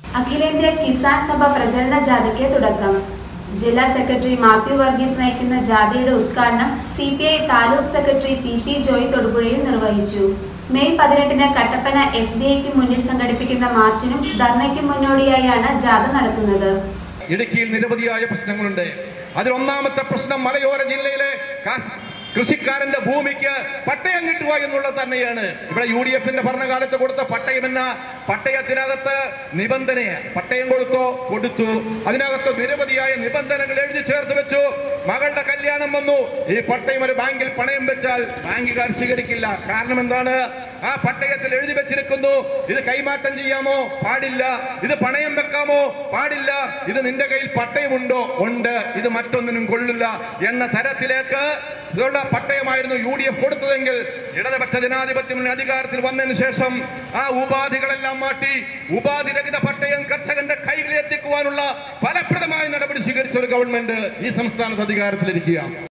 അഖിലേന്ത്യാ കിസാൻ സഭ പ്രചരണ ജാഥയ്ക്ക് തുടക്കം ജില്ലാ സെക്രട്ടറി മാത്യു വർഗീസ് നയിക്കുന്ന ജാഥയുടെ ഉദ്ഘാടനം C P I taluk secretary P P Joy തൊടുപുഴയിൽ നിർവഹിച്ചു മെയ് പതിനെട്ടിന് കട്ടപ്പന എസ് ബി ഐക്ക് മുന്നിൽ സംഘടിപ്പിക്കുന്ന മാർച്ചിനും ധർണയ്ക്കും മുന്നോടിയായാണ് ജാഥ നടത്തുന്നത് ഇടുക്കിയിൽ നിരവധിയായ പ്രശ്നങ്ങളുണ്ട് അതിൽ ഒന്നാമത്തെ പ്രശ്നം മലയോര ജില്ലയിലെ കാസ്- കൃഷിക്കാരന്റെ ഭൂമിക്ക് പട്ടയം കിട്ടുക എന്നുള്ളത് തന്നെയാണ് ഇവിടെ യു ഡി എഫിന്റെ ഭരണകാലത്ത് കൊടുത്ത പട്ടയം എന്ന പട്ടയത്തിനകത്ത് നിബന്ധന പട്ടയം കൊടുത്തോ കൊടുത്തു അതിനകത്ത് നിരവധിയായ നിബന്ധനകൾ എഴുതി ചേർത്ത് വെച്ചു മകളുടെ കല്യാണം വന്നു ഈ പട്ടയം ഒരു ബാങ്കിൽ പണയം വെച്ചാൽ ബാങ്കുകാർ സ്വീകരിക്കില്ല കാരണം എന്താണ് ആ പട്ടയത്തിൽ എഴുതി വെച്ചിരിക്കുന്നു ഇത് കൈമാറ്റം ചെയ്യാമോ പാടില്ല ഇത് പണയം വെക്കാമോ പാടില്ല ഇത് നിന്റെ കയ്യിൽ പട്ടയമുണ്ടോ ഉണ്ട് ഇത് മറ്റൊന്നിനും കൊള്ളില്ല എന്ന തരത്തിലേക്ക് ഇതുള്ള പട്ടയമായിരുന്നു യു ഡി എഫ് കൊടുത്തതെങ്കിൽ ഇടതുപക്ഷ ജനാധിപത്യ മുന്നണി അധികാരത്തിൽ വന്നതിന് ശേഷം ആ ഉപാധികളെല്ലാം മാറ്റി ഉപാധിരഹിത പട്ടയം കർഷകന്റെ കൈകളിൽ എത്തിക്കുവാനുള്ള ഫലപ്രദമായ നടപടി സ്വീകരിച്ച ഒരു ഗവൺമെന്റ് ഈ സംസ്ഥാനത്ത് അധികാരത്തിലിരിക്കുക